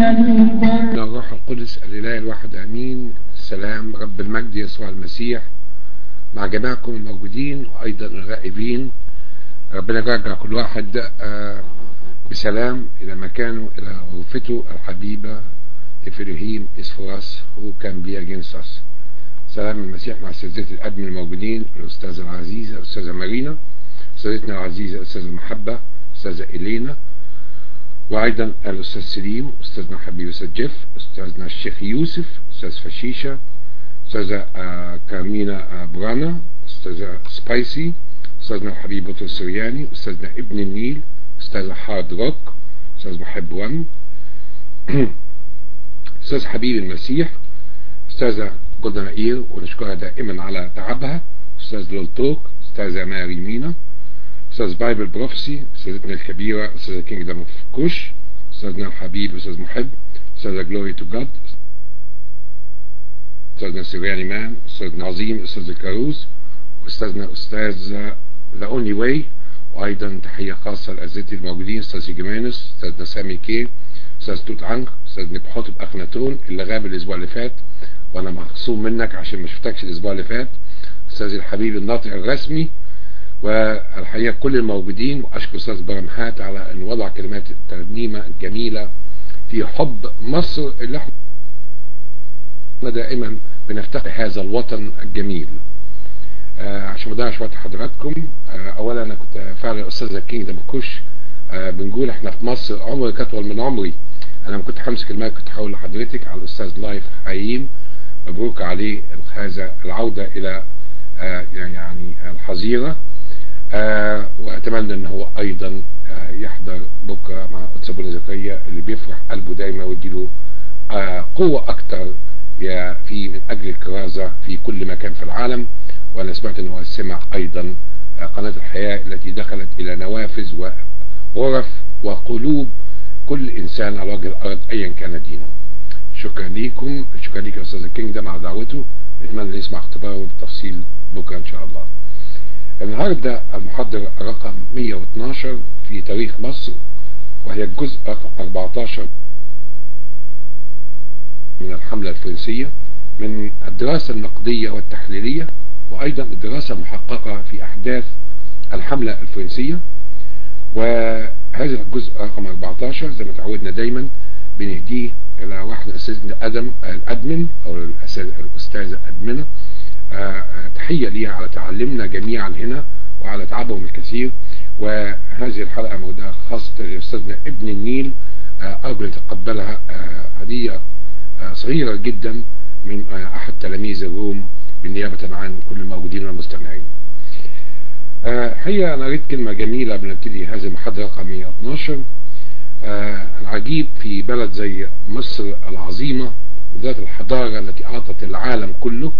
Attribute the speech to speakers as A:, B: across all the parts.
A: من الروح القدس الإله الواحد أمين السلام رب المجد يسوع المسيح مع جميعكم الموجودين وأيضا الغائبين ربنا يرجع كل واحد بسلام إلى مكانه إلى غرفته الحبيبة إفرهيم إسفراس هو كان بيا جنساس سلام المسيح مع أساتذة الأدمن الموجودين الأستاذة العزيزة الأستاذة مارينا أستاذتنا العزيزة الأستاذة محبة أستاذة إلينا وأيضا الأستاذ سليم أستاذنا حبيب أستاذ جيف أستاذنا الشيخ يوسف أستاذ فشيشة أستاذة كارمينا برانا أستاذة سبايسي أستاذنا الحبيب بطل السرياني أستاذنا ابن النيل أستاذة هارد روك أستاذ محب وان أستاذ حبيب المسيح أستاذة جولدا نائير ونشكرها دائما على تعبها أستاذ لولتوك أستاذة ماري مينا أستاذ بايبل بروفسي أستاذتنا الكبيرة أستاذة كينجدم اوف كوش أستاذنا الحبيب أستاذ محب أستاذة جلوري تو جاد أستاذنا سيرياني مان أستاذنا عظيم أستاذ الكاروز وأستاذنا أستاذ ذا أونلي واي وأيضا تحية خاصة لأساتذتي الموجودين أستاذ جيمانس أستاذنا سامي كي أستاذ توت عنخ أستاذ نبحوت أخناتون اللي غاب الأسبوع اللي فات وأنا مخصوم منك عشان ما شفتكش الأسبوع اللي فات أستاذ الحبيب الناطق الرسمي والحقيقة كل الموجودين وأشكر أستاذ برمحات على أن وضع كلمات الترنيمة الجميلة في حب مصر اللي احنا دائما بنفتقد هذا الوطن الجميل آه عشان ما اضيعش وقت حضراتكم آه اولا انا كنت فعلا استاذ كينجدم كوش آه بنقول احنا في مصر عمري كطول من عمري انا لما كنت همسك المايك كنت هقول لحضرتك على الاستاذ لايف حييم مبروك عليه هذا العودة الى آه يعني الحظيرة آه واتمنى ان هو ايضا آه يحضر بكرة مع قدس ابونا زكريا اللي بيفرح قلبه دايما ويديله آه قوة اكتر في من اجل الكرازة في كل مكان في العالم وانا سمعت ان هو سمع ايضا قناة الحياة التي دخلت الى نوافذ وغرف وقلوب كل انسان على وجه الارض ايا كان دينه شكرا ليكم شكرا ليك يا استاذ كينج ده مع دعوته نتمنى نسمع اختباره بالتفصيل بكرة ان شاء الله النهاردة المحاضرة رقم 112 في تاريخ مصر وهي الجزء رقم 14 من الحملة الفرنسية من الدراسة النقدية والتحليلية وأيضا الدراسة المحققة في أحداث الحملة الفرنسية وهذا الجزء رقم 14 زي ما تعودنا دايما بنهديه إلى واحدة أستاذنا أدم الأدمن أو الأستاذة أدمنة آه تحية ليها على تعلمنا جميعا هنا وعلى تعبهم الكثير وهذه الحلقة موجودة خاصة لأستاذنا ابن النيل آه أرجو يتقبلها آه هدية صغيرة جدا من أحد تلاميذ الروم بالنيابة عن كل الموجودين والمستمعين هي أنا قريت كلمة جميلة بنبتدي هذه المحاضرة رقم 112 العجيب في بلد زي مصر العظيمة ذات الحضارة التي أعطت العالم كله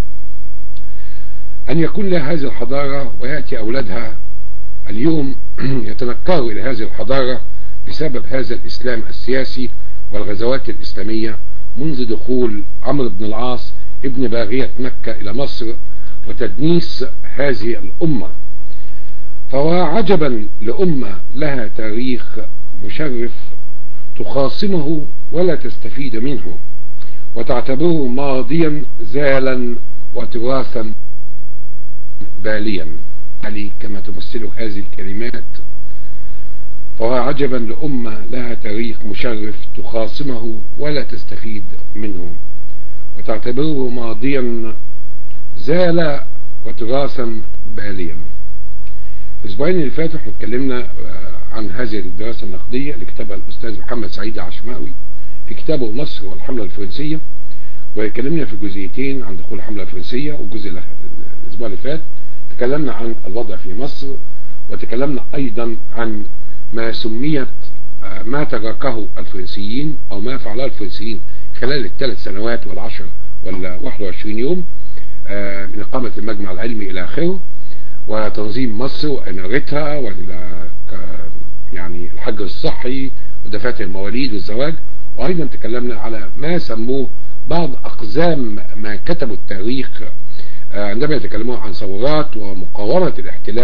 A: أن يكون لها هذه الحضارة ويأتي أولادها اليوم يتنكروا إلى هذه الحضارة بسبب هذا الإسلام السياسي والغزوات الإسلامية منذ دخول عمرو بن العاص ابن باغية مكة إلى مصر وتدنيس هذه الأمة فهو عجبا لأمة لها تاريخ مشرف تخاصمه ولا تستفيد منه وتعتبره ماضيا زالا وتراثا باليا علي كما تمثله هذه الكلمات فهو عجبا لأمة لها تاريخ مشرف تخاصمه ولا تستفيد منه وتعتبره ماضيا زال وتراثا باليا الاسبوعين اللي فاتوا احنا اتكلمنا عن هذه الدراسة النقدية اللي كتبها الأستاذ محمد سعيد عشماوي في كتابه مصر والحملة الفرنسية واتكلمنا في جزئيتين عن دخول الحملة الفرنسية والجزء الأسبوع اللي فات تكلمنا عن الوضع في مصر وتكلمنا أيضا عن ما سميت ما تركه الفرنسيين أو ما فعله الفرنسيين خلال الثلاث سنوات والعشر ولا 21 يوم من إقامة المجمع العلمي إلى آخره وتنظيم مصر وإنارتها وإلى يعني الحج الصحي ودفاتر المواليد والزواج وأيضا تكلمنا على ما سموه بعض أقزام ما كتبوا التاريخ عندما يتكلمون عن ثورات ومقاومة الاحتلال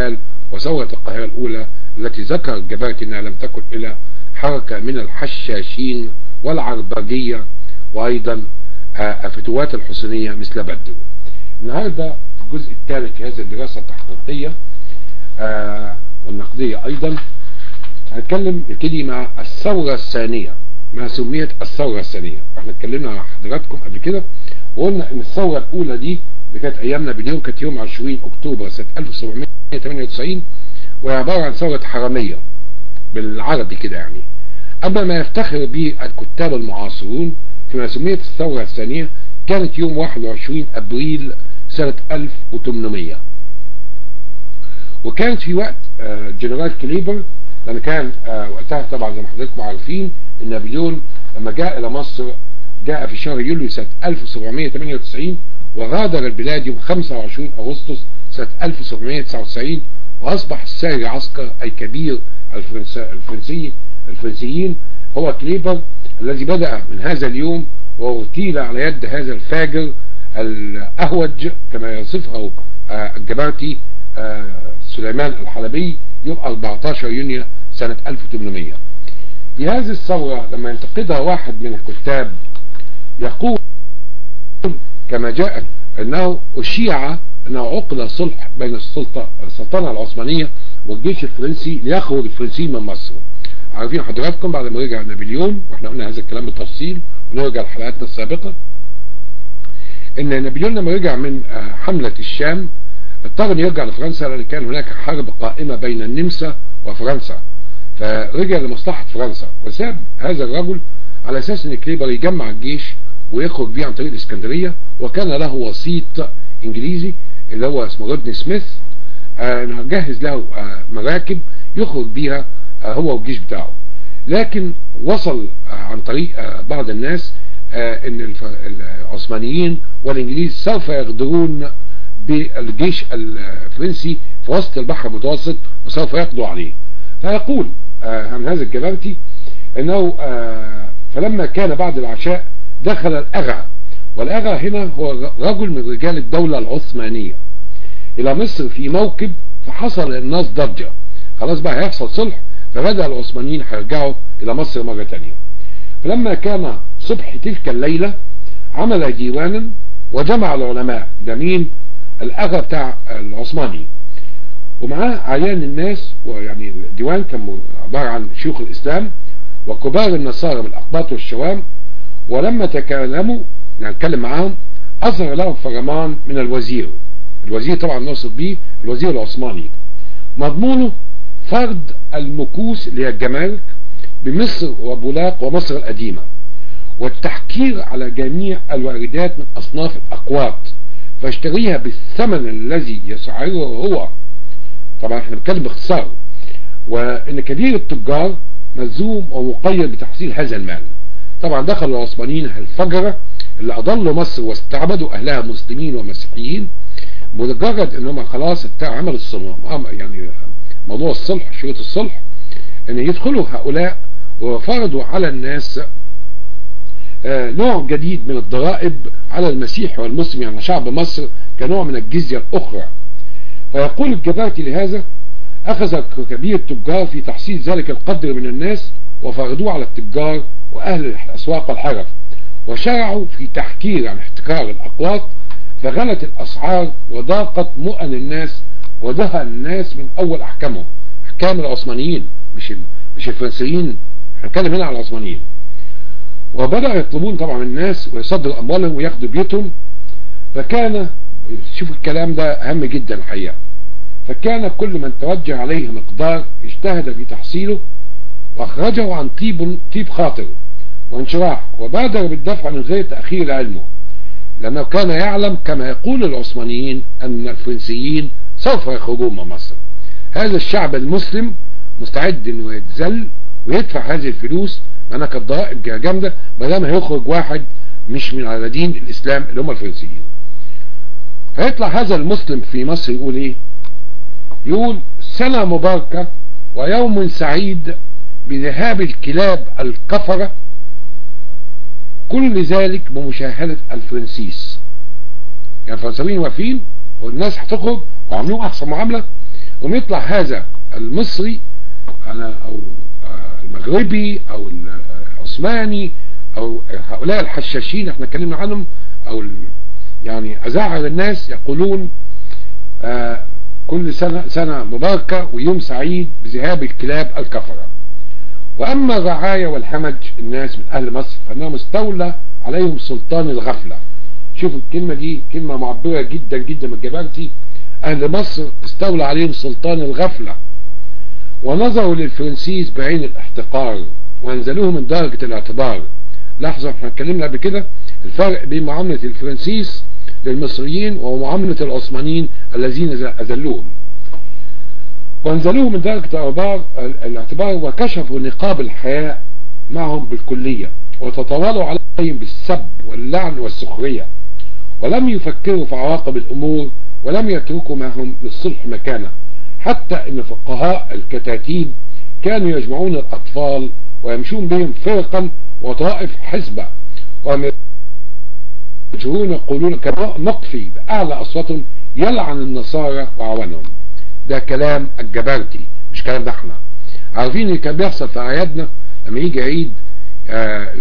A: وثورة القاهرة الأولى التي ذكر الجبارتي أنها لم تكن إلا حركة من الحشاشين والعربجية وأيضا فتوات الحسينية مثل بدر النهاردة في الجزء الثالث في هذه الدراسة التحقيقية والنقدية أيضا هنتكلم نبتدي مع الثورة الثانية ما سميت الثورة الثانية احنا اتكلمنا مع حضراتكم قبل كده وقلنا ان الثورة الاولى دي اللي كانت ايامنا باليوم كانت يوم 20 اكتوبر سنة 1798 وهي عبارة عن ثورة حرامية بالعربي كده يعني اما ما يفتخر به الكتاب المعاصرون فيما سميت الثورة الثانية كانت يوم 21 ابريل سنة 1800 وكانت في وقت جنرال كليبر لان كان وقتها طبعا زي ما حضراتكم عارفين ان نابليون لما جاء الى مصر جاء في شهر يوليو سنة 1798 وغادر البلاد يوم 25 اغسطس سنة 1799 واصبح الساري عسكر اي كبير الفرنسي الفرنسيين هو كليبر الذي بدأ من هذا اليوم واغتيل على يد هذا الفاجر الاهوج كما يصفه الجبارتي سليمان الحلبي يوم 14 يونيو سنة 1800 في هذه الثورة لما ينتقدها واحد من الكتاب يقول كما جاء انه اشيع انه عقد صلح بين السلطة السلطنة العثمانية والجيش الفرنسي ليخرج الفرنسيين من مصر عارفين حضراتكم بعد ما رجع نابليون واحنا قلنا هذا الكلام بالتفصيل ونرجع لحلقاتنا السابقة ان نابليون لما رجع من حملة الشام اضطر ان يرجع لفرنسا لان كان هناك حرب قائمة بين النمسا وفرنسا فرجع لمصلحة فرنسا وساب هذا الرجل على اساس ان كليبر يجمع الجيش ويخرج بيه عن طريق الاسكندرية وكان له وسيط انجليزي اللي هو اسمه رودني سميث آه جهز له آه مراكب يخرج بيها آه هو والجيش بتاعه لكن وصل عن طريق بعض الناس ان العثمانيين والانجليز سوف يغدرون بالجيش الفرنسي في وسط البحر المتوسط وسوف يقضوا عليه فيقول عن هذا الجبرتي انه فلما كان بعد العشاء دخل الاغا والاغا هنا هو رجل من رجال الدولة العثمانية الى مصر في موكب فحصل الناس ضجة خلاص بقى هيحصل صلح فبدأ العثمانيين هيرجعوا الى مصر مرة تانية فلما كان صبح تلك الليلة عمل ديوانا وجمع العلماء ده مين الاغا بتاع العثماني ومعاه عيان الناس ويعني الديوان كان عبارة عن شيوخ الاسلام وكبار النصارى من الاقباط والشوام ولما تكلموا نتكلم معاهم اظهر لهم فرمان من الوزير الوزير طبعا نقصد بيه الوزير العثماني مضمونه فرض المكوس اللي هي الجمارك بمصر وبولاق ومصر القديمة والتحكير على جميع الواردات من اصناف الاقواط فاشتريها بالثمن الذي يسعره هو طبعا احنا بنتكلم باختصار وان كبير التجار ملزوم ومقيد بتحصيل هذا المال طبعا دخلوا العثمانيين الفجرة اللي اضلوا مصر واستعبدوا اهلها مسلمين ومسيحيين مجرد ان هم خلاص عملوا الصلح يعني موضوع الصلح شروط الصلح ان يدخلوا هؤلاء وفرضوا على الناس نوع جديد من الضرائب على المسيح والمسلم يعني شعب مصر كنوع من الجزية الاخرى فيقول الجبارتي لهذا اخذ كبير التجار في تحصيل ذلك القدر من الناس وفرضوه على التجار واهل الاسواق والحرف وشرعوا في تحكير عن احتكار الاقواط فغلت الاسعار وضاقت مؤن الناس ودهى الناس من اول احكامهم احكام العثمانيين مش مش الفرنسيين هنتكلم هنا على العثمانيين وبدأ يطلبون طبعا من الناس ويصدروا اموالهم وياخدوا بيوتهم فكان شوف الكلام ده اهم جدا الحقيقة فكان كل من توجه عليه مقدار اجتهد في تحصيله واخرجه عن طيب طيب خاطر وانشراح وبادر بالدفع من غير تأخير علمه لأنه كان يعلم كما يقول العثمانيين أن الفرنسيين سوف يخرجون من مصر هذا الشعب المسلم مستعد انه يتذل ويدفع هذه الفلوس لانها كانت ضرائب جامده ما دام هيخرج واحد مش من على دين الاسلام اللي هم الفرنسيين فيطلع هذا المسلم في مصر يقول ايه يقول سنة مباركة ويوم سعيد بذهاب الكلاب الكفرة كل ذلك بمشاهدة الفرنسيس يعني الفرنسيين واقفين والناس هتخرج وعاملين احسن معاملة ويطلع هذا المصري أنا أو المغربي أو العثماني أو هؤلاء الحشاشين احنا اتكلمنا عنهم أو يعني أزعر الناس يقولون آه كل سنة, سنة مباركة ويوم سعيد بذهاب الكلاب الكفرة وأما الرعاية والحمج الناس من أهل مصر فإنهم استولى عليهم سلطان الغفلة شوفوا الكلمة دي كلمة معبرة جدا جدا من جبارتي أهل مصر استولى عليهم سلطان الغفلة ونظروا للفرنسيس بعين الاحتقار وانزلوه من درجة الاعتبار لحظة احنا اتكلمنا قبل كده الفرق بين معاملة الفرنسيس للمصريين ومعاملة العثمانيين الذين أذلوهم وانزلوه من درجة الاعتبار الاعتبار وكشفوا نقاب الحياء معهم بالكلية وتطاولوا عليهم بالسب واللعن والسخرية ولم يفكروا في عواقب الأمور ولم يتركوا معهم للصلح مكانه حتى ان فقهاء الكتاتيب كانوا يجمعون الأطفال ويمشون بهم فرقا وطائف حزبة ويجرون يقولون كما نقفي بأعلى أصواتهم يلعن النصارى وعوانهم ده كلام الجبرتي مش كلام ده احنا عارفين اللي كان بيحصل في اعيادنا لما يجي عيد آآ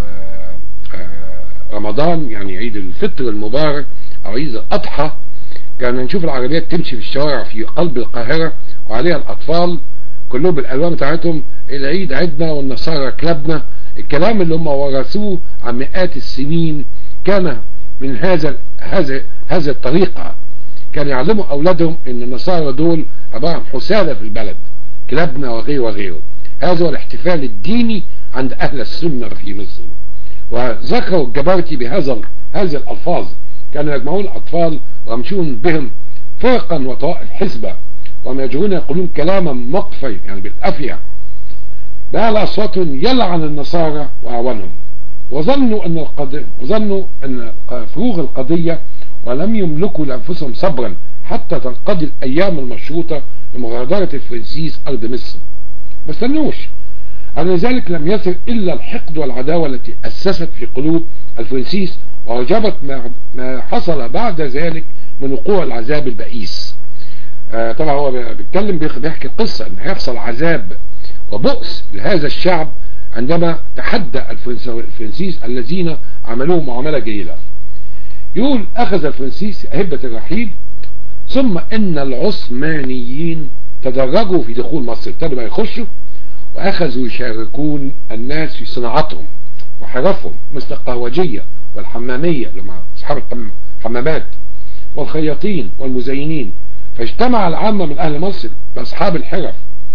A: آآ رمضان يعني عيد الفطر المبارك او عيد الاضحى كان نشوف العربيات تمشي في الشوارع في قلب القاهرة وعليها الاطفال كلهم بالالوان بتاعتهم العيد عيدنا والنصارى كلابنا الكلام اللي هم ورثوه عن مئات السنين كان من هذا هذا هذه الطريقة كان يعلموا أولادهم أن النصارى دول عبارة عن حسالة في البلد كلابنا وغيره وغيره هذا هو الاحتفال الديني عند أهل السنة في مصر وذكروا الجبارتي بهذا هذه الألفاظ كانوا يجمعون الأطفال ويمشون بهم فرقا وطوائف حزبة وهم يجرون يقولون كلاما مقفي يعني بالأفية بأعلى أصواتهم يلعن النصارى وأعوانهم وظنوا أن القضية وظنوا أن فروغ القضية ولم يملكوا لأنفسهم صبرا حتى تنقضي الأيام المشروطة لمغادرة الفرنسيس أرض مصر ما استنوش على ذلك لم يصل إلا الحقد والعداوة التي أسست في قلوب الفرنسيس وأوجبت ما حصل بعد ذلك من وقوع العذاب البئيس آه طبعا هو بيتكلم بيحكي قصة ان هيحصل عذاب وبؤس لهذا الشعب عندما تحدى الفرنسيس الذين عملوه معاملة جيدة يقول أخذ الفرنسيس أهبة الرحيل ثم إن العثمانيين تدرجوا في دخول مصر ابتدوا يخشوا وأخذوا يشاركون الناس في صناعتهم وحرفهم مثل القهوجية والحمامية اللي مع أصحاب الحمامات والخياطين والمزينين فاجتمع العامة من أهل مصر بأصحاب الحرف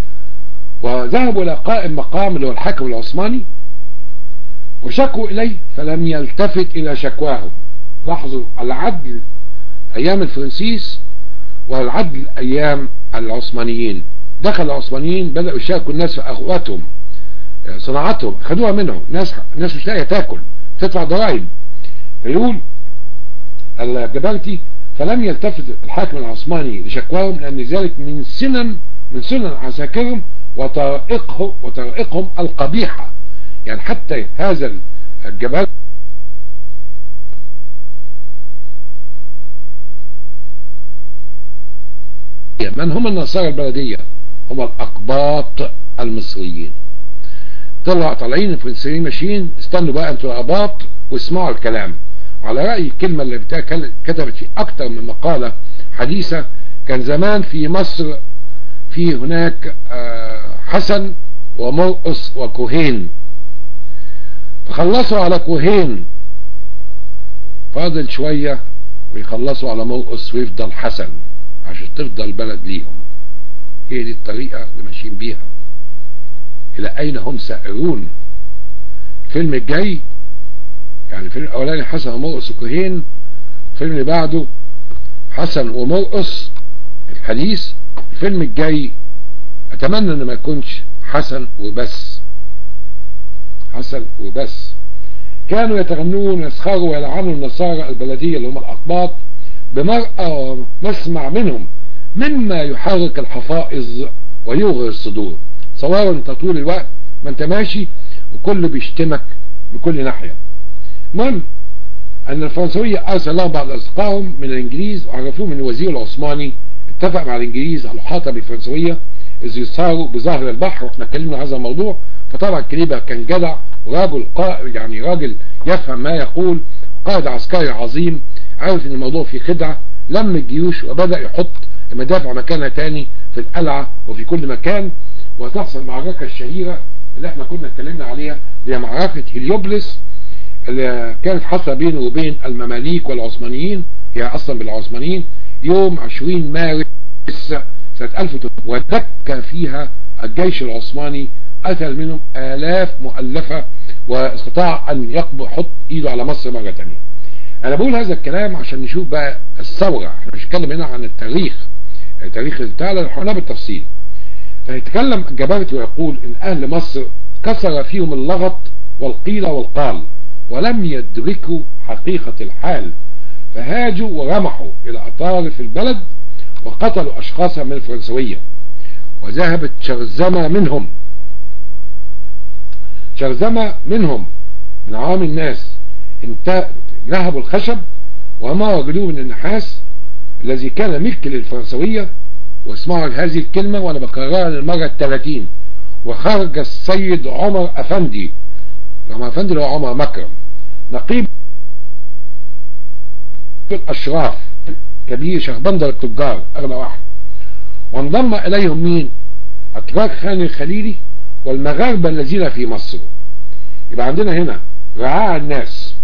A: وذهبوا إلى قائم مقام اللي هو الحاكم العثماني وشكوا إليه فلم يلتفت إلى شكواهم لاحظوا العدل أيام الفرنسيس والعدل أيام العثمانيين دخل العثمانيين بدأوا يشاركوا الناس في أخواتهم صناعتهم خدوها منهم ناس ناس مش لاقيه تاكل تدفع ضرائب فيقول الجبالتي فلم يلتفت الحاكم العثماني لشكواهم لأن ذلك من سنن من سنن عساكرهم وطرائقهم وطرائقهم القبيحة يعني حتى هذا الجبال من هم النصارى البلدية هم الأقباط المصريين طلع طالعين الفرنسيين ماشيين استنوا بقى انتوا الأقباط واسمعوا الكلام على رأي الكلمة اللي كتبت في أكتر من مقالة حديثة كان زمان في مصر في هناك حسن ومرقص وكوهين فخلصوا على كوهين فاضل شوية ويخلصوا على مرقص ويفضل حسن عشان تفضل البلد ليهم هي دي الطريقة اللي ماشيين بيها إلى أين هم سائرون الفيلم الجاي يعني الفيلم الأولاني حسن ومرقص وكوهين الفيلم اللي بعده حسن ومرقص الحديث الفيلم الجاي أتمنى أن ما يكونش حسن وبس حسن وبس كانوا يتغنون ويسخروا ويلعنوا النصارى البلدية اللي هم الأقباط بمرأة نسمع منهم مما يحرك الحفائظ ويغر الصدور صور انت طول الوقت ما انت ماشي وكل بيشتمك من كل ناحية المهم ان الفرنسوية ارسل لهم بعض اصدقائهم من الانجليز وعرفوهم ان الوزير العثماني اتفق مع الانجليز على الحاطة بالفرنسوية اذ يصاروا بظهر البحر واحنا اتكلمنا عن هذا الموضوع فطبعا كليبة كان جدع وراجل قائد يعني راجل يفهم ما يقول قائد عسكري عظيم عارف ان الموضوع فيه خدعة لم الجيوش وبدأ يحط المدافع مكانها تاني في القلعة وفي كل مكان وتحصل المعركة الشهيرة اللي احنا كنا اتكلمنا عليها هي معركة هليوبلس اللي كانت حاصلة بينه وبين المماليك والعثمانيين هي اصلا بالعثمانيين يوم 20 مارس سنة 1000 ودك فيها الجيش العثماني قتل منهم آلاف مؤلفة واستطاع أن يحط إيده على مصر مرة تانية أنا بقول هذا الكلام عشان نشوف بقى الثورة احنا مش نتكلم هنا عن التاريخ التاريخ تعالى نحن بالتفصيل فيتكلم الجبابرة ويقول إن أهل مصر كسر فيهم اللغط والقيل والقال ولم يدركوا حقيقة الحال فهاجوا ورمحوا إلى أطراف البلد وقتلوا أشخاصا من الفرنسوية وذهبت شرذمة منهم شرذمة منهم من عوام الناس نهبوا الخشب وما وجدوه من النحاس الذي كان ملك للفرنسوية واسمعوا هذه الكلمة وانا بكررها للمرة الثلاثين وخرج السيد عمر افندي عمر افندي اللي هو عمر مكرم نقيب الاشراف كبير شهبندر التجار اغلى واحد وانضم اليهم مين اتراك خان الخليلي والمغاربة الذين في مصر يبقى عندنا هنا رعاع الناس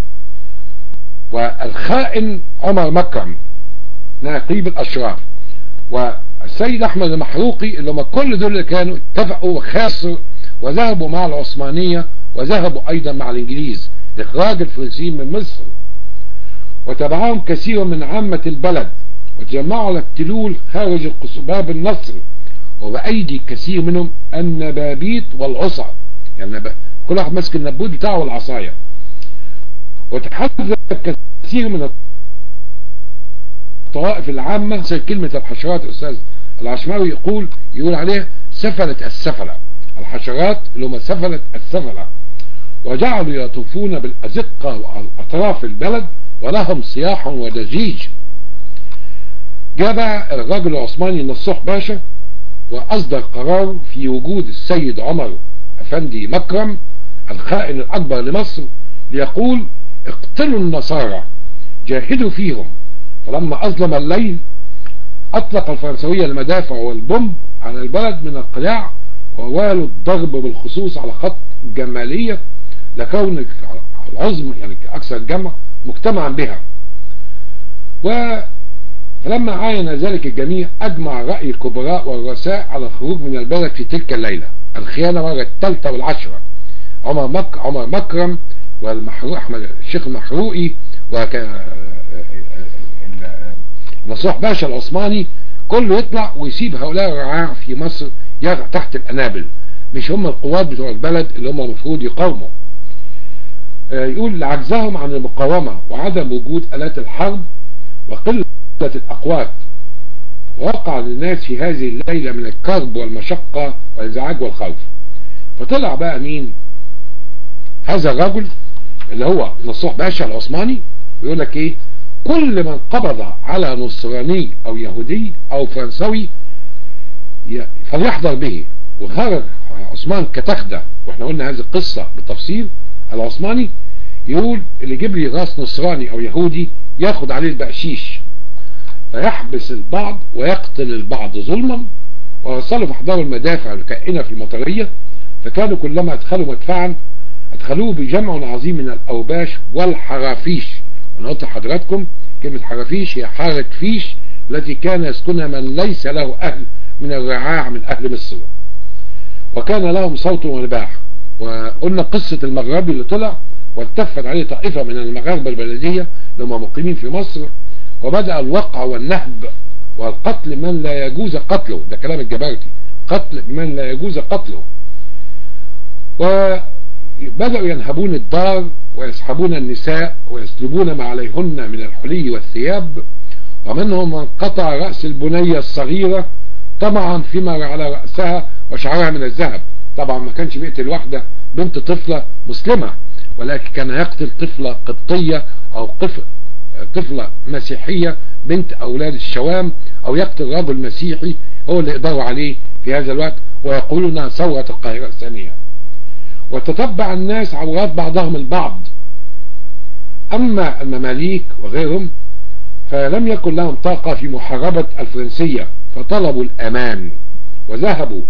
A: والخائن عمر مكرم نقيب الاشراف والسيد احمد المحروقي اللي هم كل دول اللي كانوا اتفقوا وخاصوا وذهبوا مع العثمانية وذهبوا ايضا مع الانجليز لاخراج الفرنسيين من مصر وتبعهم كثير من عامة البلد وتجمعوا على التلول خارج باب النصر وبأيدي كثير منهم النبابيت والعصا يعني كل واحد ماسك النبوت بتاعه والعصاية وتحدث كثير من الطوائف العامة زي كلمة الحشرات الأستاذ العشماوي يقول يقول عليها سفلة السفلة الحشرات اللي هم سفلة السفلة وجعلوا يطوفون بالأزقة وأطراف البلد ولهم صياح ودجيج جاء بقى الراجل العثماني نصوح باشا وأصدر قرار في وجود السيد عمر أفندي مكرم الخائن الأكبر لمصر ليقول اقتلوا النصارى جاهدوا فيهم فلما أظلم الليل أطلق الفرنسوية المدافع والبومب على البلد من القلاع ووالوا الضرب بالخصوص على خط الجمالية لكون العظم يعني أكثر الجمع مجتمعا بها و فلما عاين ذلك الجميع أجمع رأي الكبراء والرؤساء على الخروج من البلد في تلك الليلة الخيانة مرة الثالثة والعشرة عمر مك عمر مكرم والمحروق أحمد الشيخ المحروقي نصوح باشا العثماني كله يطلع ويسيب هؤلاء الرعاع في مصر يقع تحت الأنابل مش هم القوات بتوع البلد اللي هم المفروض يقاوموا يقول لعجزهم عن المقاومة وعدم وجود آلات الحرب وقلة الأقوات وقع للناس في هذه الليلة من الكرب والمشقة والازعاج والخوف فطلع بقى مين هذا الرجل اللي هو نصوح باشا العثماني ويقول لك ايه كل من قبض على نصراني او يهودي او فرنسوي فليحضر به وخرج عثمان كتخدة واحنا قلنا هذه القصة بالتفصيل العثماني يقول اللي يجيب لي راس نصراني او يهودي ياخد عليه البقشيش فيحبس البعض ويقتل البعض ظلما ووصلوا في احضار المدافع الكائنة في المطرية فكانوا كلما ادخلوا مدفعا ادخلوه بجمع عظيم من الاوباش والحرافيش وانا قلت لحضراتكم كلمة حرافيش هي حارة فيش التي كان يسكنها من ليس له اهل من الرعاع من اهل مصر وكان لهم صوت ونباح وقلنا قصة المغربي اللي طلع والتفت عليه طائفة من المغاربة البلدية اللي هم مقيمين في مصر وبدأ الوقع والنهب والقتل من لا يجوز قتله ده كلام الجبارتي قتل من لا يجوز قتله وبدأوا ينهبون الدار ويسحبون النساء ويسلبون ما عليهن من الحلي والثياب ومنهم من قطع رأس البنية الصغيرة طمعا فيما على رأسها وشعرها من الذهب طبعا ما كانش بيقتل واحدة بنت طفلة مسلمة ولكن كان يقتل طفلة قبطية او طفلة مسيحية بنت أولاد الشوام أو يقتل رجل مسيحي هو اللي يقدروا عليه في هذا الوقت ويقولون انها ثورة القاهرة الثانية وتتبع الناس عورات بعضهم البعض أما المماليك وغيرهم فلم يكن لهم طاقة في محاربة الفرنسية فطلبوا الأمان وذهبوا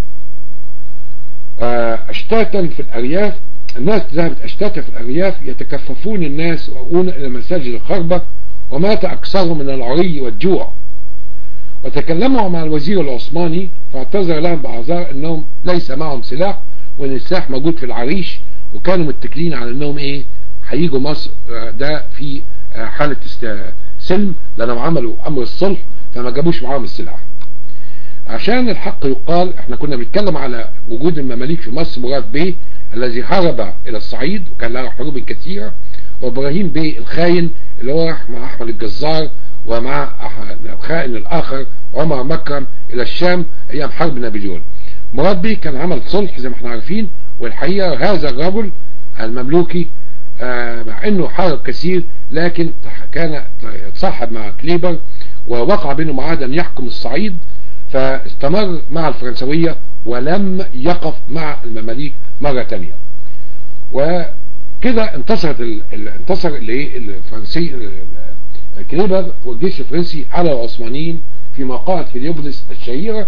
A: أشتاتا في الأرياف الناس ذهبت أشتاتا في الأرياف يتكففون الناس ويؤون إلى مساجد الخربة ومات أكثرهم من العري والجوع وتكلموا مع الوزير العثماني فاعتذر لهم باعذار انهم ليس معهم سلاح وان السلاح موجود في العريش وكانوا متكلين على انهم ايه هيجوا مصر ده في حالة سلم لانهم عملوا امر الصلح فما جابوش معاهم السلاح عشان الحق يقال احنا كنا بنتكلم على وجود المماليك في مصر مراد بيه الذي هرب الى الصعيد وكان له حروب كثيرة وابراهيم بيه الخاين اللي هو راح مع احمد الجزار ومع الخائن الاخر عمر مكرم الى الشام ايام حرب نابليون مراد بيه كان عمل صلح زي ما احنا عارفين والحقيقة هذا الرجل المملوكي مع انه حارب كثير لكن كان تصاحب مع كليبر ووقع بينهم عهد ان يحكم الصعيد فاستمر مع الفرنسوية ولم يقف مع المماليك مرة تانية وكده انتصرت ال... انتصر الايه الفرنسي كليبر والجيش الفرنسي على العثمانيين في موقعة هليوبوليس الشهيرة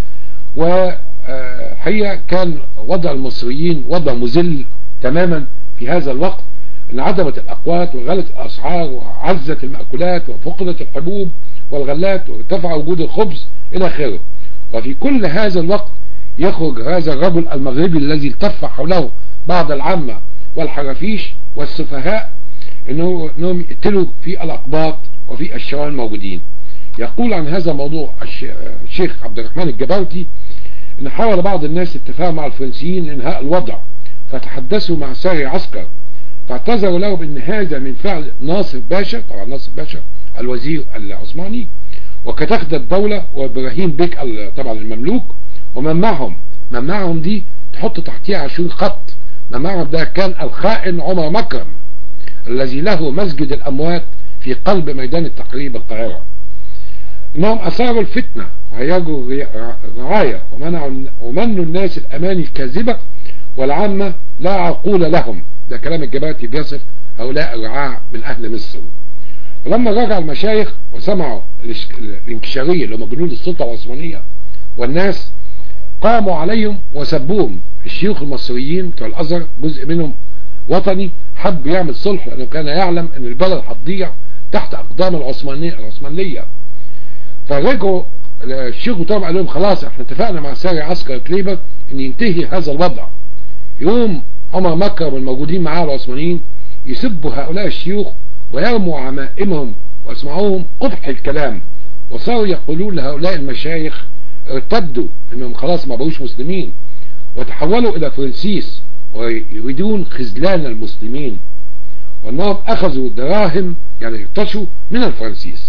A: وحقيقة كان وضع المصريين وضع مذل تماما في هذا الوقت انعدمت الاقوات وغلت الاسعار وعزت المأكولات وفقدت الحبوب والغلات وارتفع وجود الخبز الى اخره وفي كل هذا الوقت يخرج هذا الرجل المغربي الذي التف حوله بعض العامة والحرافيش والسفهاء انه انهم يقتلوا في الاقباط وفي الشوارع الموجودين يقول عن هذا الموضوع الشيخ عبد الرحمن الجبرتي ان حاول بعض الناس التفاهم مع الفرنسيين لانهاء الوضع فتحدثوا مع ساري عسكر فاعتذروا له بان هذا من فعل ناصر باشا طبعا ناصر باشا الوزير العثماني وكتاخد الدولة وابراهيم بيك طبعا المملوك ومن معهم من معهم دي تحط تحتيها عشرين خط من معهم ده كان الخائن عمر مكرم الذي له مسجد الأموات في قلب ميدان التحرير بالقاهرة انهم اثاروا الفتنة وهيجوا الرعاية ومنعوا ومنوا الناس الاماني الكاذبة والعامة لا عقول لهم ده كلام الجباتي بيصف هؤلاء الرعاع من اهل مصر ولما رجع المشايخ وسمعوا الانكشارية اللي هم جنود السلطة العثمانية والناس قاموا عليهم وسبوهم الشيوخ المصريين بتوع الازهر جزء منهم وطني حب يعمل صلح لانه كان يعلم ان البلد هتضيع تحت اقدام العثمانية العثمانية فرجعوا الشيخ بتاعهم قال لهم خلاص احنا اتفقنا مع ساري عسكر كليبر ان ينتهي هذا الوضع يوم عمر مكة والموجودين معاه العثمانيين يسبوا هؤلاء الشيوخ ويرموا عمائمهم واسمعوهم قبح الكلام وصاروا يقولون لهؤلاء المشايخ ارتدوا انهم خلاص ما بقوش مسلمين وتحولوا الى فرنسيس ويريدون خذلان المسلمين وانهم اخذوا دراهم يعني ارتشوا من الفرنسيس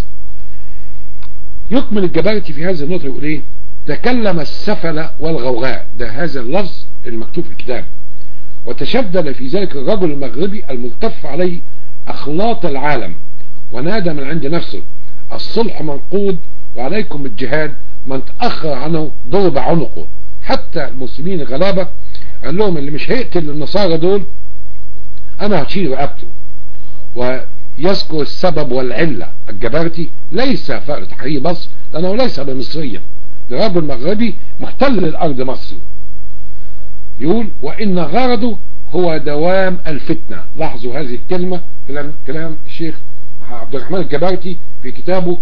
A: يكمل الجبارتي في هذه النقطة يقول ايه تكلم السفل والغوغاء ده هذا اللفظ المكتوب في الكتاب وتشدد في ذلك الرجل المغربي الملتف عليه اخلاط العالم ونادى من عند نفسه الصلح منقود وعليكم بالجهاد من تأخر عنه ضرب عنقه حتى المسلمين الغلابة قال لهم اللي مش هيقتل النصارى دول انا هشيل رقبته ويذكر السبب والعلة الجبرتي ليس فقر تحرير مصر لانه ليس بمصريا ده رجل مغربي محتل الارض مصر يقول وان غرضه هو دوام الفتنة لاحظوا هذه الكلمة كلام, كلام الشيخ عبد الرحمن الجبرتي في كتابه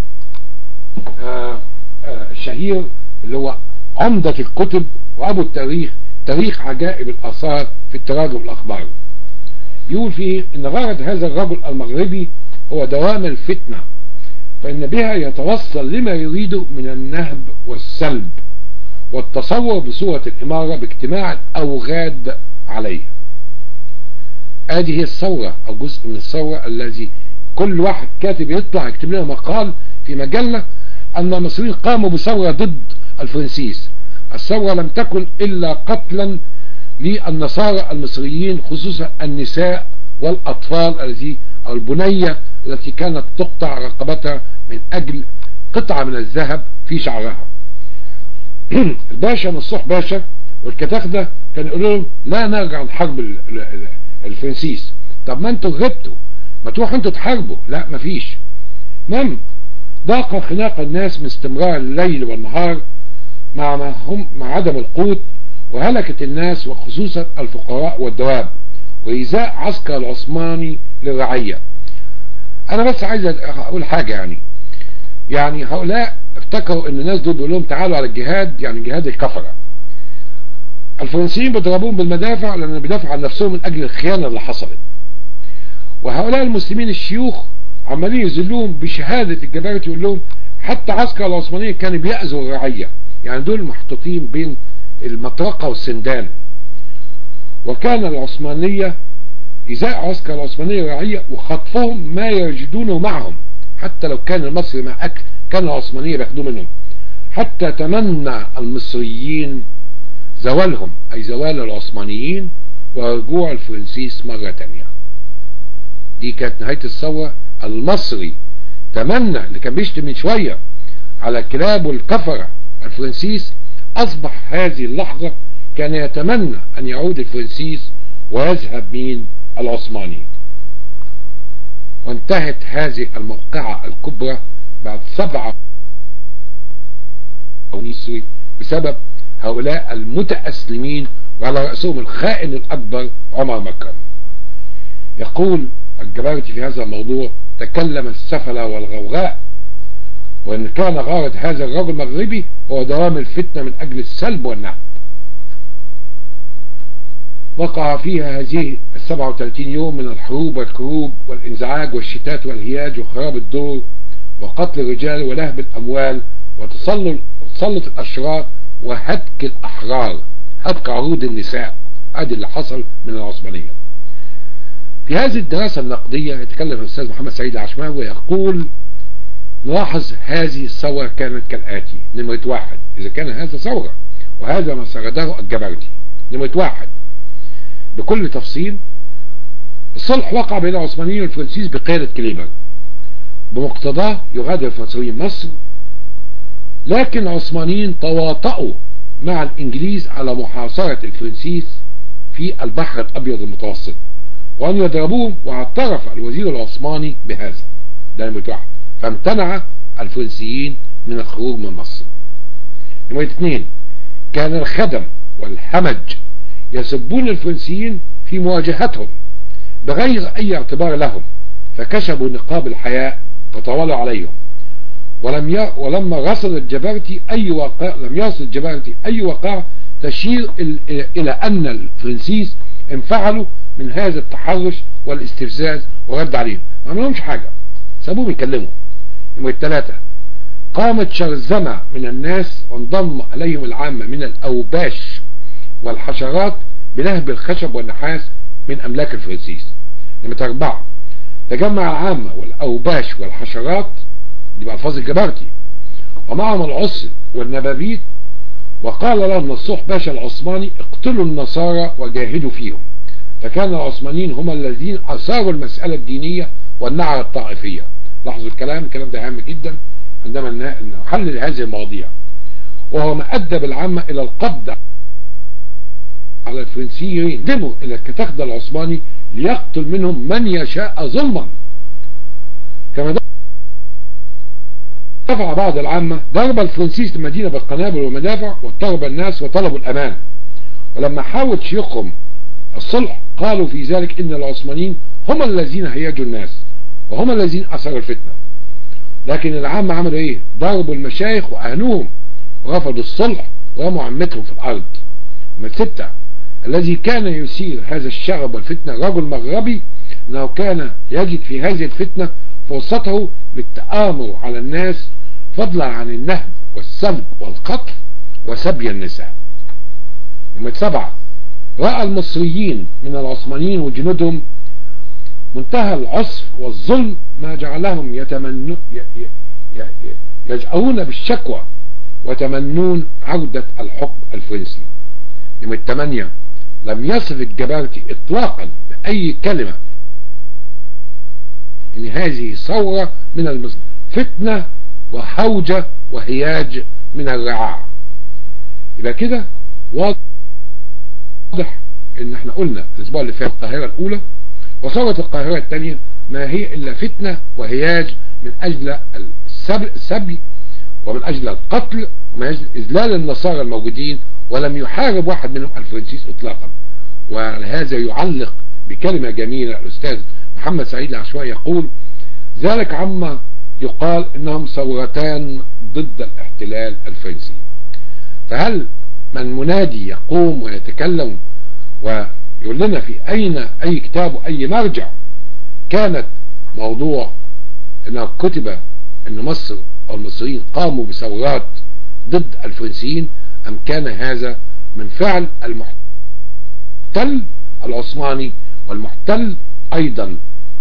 A: آآ آآ الشهير اللي هو عمدة الكتب وابو التاريخ تاريخ عجائب الاثار في التراجم الاخبار يقول فيه ان غرض هذا الرجل المغربي هو دوام الفتنة فان بها يتوصل لما يريده من النهب والسلب والتصور بصورة الامارة باجتماع الاوغاد عليه ادي هي الثورة او جزء من الثورة الذي كل واحد كاتب يطلع يكتب لنا مقال في مجلة ان المصريين قاموا بثورة ضد الفرنسيس الثورة لم تكن الا قتلا للنصارى المصريين خصوصا النساء والاطفال الذي او البنية التي كانت تقطع رقبتها من اجل قطعة من الذهب في شعرها الباشا نصوح باشا والكتاخدة كان يقولوا لهم لا نرجع عن حرب الفرنسيس طب ما انتوا غبتوا ما تروحوا انتوا تحاربوا لا مفيش المهم ضاق خناق الناس من استمرار الليل والنهار مع ما هم مع عدم القوت وهلكت الناس وخصوصا الفقراء والدواب وإيذاء عسكر العثماني للرعية أنا بس عايز أقول حاجة يعني يعني هؤلاء افتكروا ان الناس دول بيقول لهم تعالوا على الجهاد يعني جهاد الكفرة الفرنسيين بيضربوهم بالمدافع لان بيدافعوا عن نفسهم من اجل الخيانة اللي حصلت وهؤلاء المسلمين الشيوخ عمالين يذلوهم بشهادة الجبارة يقول لهم حتى عسكر العثمانيين كانوا بيأذوا الرعية يعني دول محطوطين بين المطرقة والسندان وكان العثمانية إزاء عسكر العثمانية الرعية وخطفهم ما يجدونه معهم حتى لو كان المصري مع أكل كان العثمانية بياخدوه منهم حتى تمنى المصريين زوالهم أي زوال العثمانيين ورجوع الفرنسيس مرة تانية دي كانت نهاية الثورة المصري تمنى اللي كان بيشتم من شوية على الكلاب والكفرة الفرنسيس أصبح هذه اللحظة كان يتمنى أن يعود الفرنسيس ويذهب مين العثماني وانتهت هذه الموقعة الكبرى بعد سبعة نيسوي بسبب هؤلاء المتأسلمين وعلى رأسهم الخائن الأكبر عمر مكرم يقول الجبارتي في هذا الموضوع تكلم السفلة والغوغاء وإن كان غارة هذا الرجل المغربي هو دوام الفتنة من أجل السلب والنهب وقع فيها هذه السبعة وثلاثين يوم من الحروب والكروب والانزعاج والشتات والهياج وخراب الدور وقتل الرجال ولهب الأموال وتسلط تسلط الأشرار وهتك الأحرار هتك عروض النساء ادي اللي حصل من العثمانية في هذه الدراسة النقدية يتكلم الأستاذ محمد سعيد العشماوي ويقول نلاحظ هذه الثورة كانت كالآتي نمرة واحد إذا كان هذا ثورة وهذا ما سرده الجبرتي نمرة واحد بكل تفصيل الصلح وقع بين العثمانيين والفرنسيس بقيادة كليبر بمقتضاه يغادر الفرنسيين مصر لكن العثمانيين تواطؤوا مع الإنجليز على محاصرة الفرنسيس في البحر الأبيض المتوسط وأن يضربوهم واعترف الوزير العثماني بهذا ده نمرة واحد فامتنع الفرنسيين من الخروج من مصر نمرة اثنين كان الخدم والحمج يسبون الفرنسيين في مواجهتهم بغير أي اعتبار لهم فكشفوا نقاب الحياء وطولوا عليهم ولم ي... ولما رصد الجبرتي أي واقع لم يرصد الجبرتي أي واقع تشير إلى أن الفرنسيس انفعلوا من هذا التحرش والاستفزاز ورد عليهم ما عملهمش حاجة سابوهم يكلموا نمرة ثلاثة قامت شرذمة من الناس وانضم عليهم العامة من الأوباش والحشرات بنهب الخشب والنحاس من أملاك الفرنسيس نمرة أربعة تجمع العامة والأوباش والحشرات دي بألفاظ الجبرتي ومعهم العصر والنبابيت وقال لهم نصوح باشا العثماني اقتلوا النصارى وجاهدوا فيهم فكان العثمانيين هم الذين أثاروا المسألة الدينية والنعرة الطائفية لاحظوا الكلام الكلام ده هام جدا عندما نحلل هذه المواضيع وهو ما أدى بالعامة إلى القبض على الفرنسيين دموا إلى الكتاخدة العثماني ليقتل منهم من يشاء ظلما كما دفع بعض العامة ضرب الفرنسيس المدينة بالقنابل والمدافع واضطرب الناس وطلبوا الأمان ولما حاول شيوخهم الصلح قالوا في ذلك إن العثمانيين هم الذين هيجوا الناس وهم الذين أثروا الفتنة لكن العامة عملوا إيه ضربوا المشايخ وأهنوهم ورفضوا الصلح ورموا عمتهم في الأرض من ستة الذي كان يثير هذا الشغب والفتنة رجل مغربي أنه كان يجد في هذه الفتنة فرصته للتآمر على الناس فضلا عن النهب والسلب والقتل وسبي النساء نمرة سبعة رأى المصريين من العثمانيين وجنودهم منتهى العصر والظلم ما جعلهم يتمنون يجأرون بالشكوى وتمنون عودة الحكم الفرنسي نمرة 8 لم يصف الجبارتي اطلاقا بأي كلمة ان هذه ثورة من المصر فتنة وحوجة وهياج من الرعاع يبقى كده واضح ان احنا قلنا الاسبوع اللي فات القاهرة الاولى وثورة القاهرة الثانية ما هي الا فتنة وهياج من اجل السبي ومن اجل القتل ومن اجل اذلال النصارى الموجودين ولم يحارب واحد منهم الفرنسيس اطلاقا وهذا يعلق بكلمة جميلة الاستاذ محمد سعيد العشوائي يقول ذلك عما يقال انهم ثورتان ضد الاحتلال الفرنسي فهل من منادي يقوم ويتكلم ويقول لنا في اين اي كتاب واي مرجع كانت موضوع انه كتب ان مصر او المصريين قاموا بثورات ضد الفرنسيين ام كان هذا من فعل المحتل العثماني والمحتل ايضا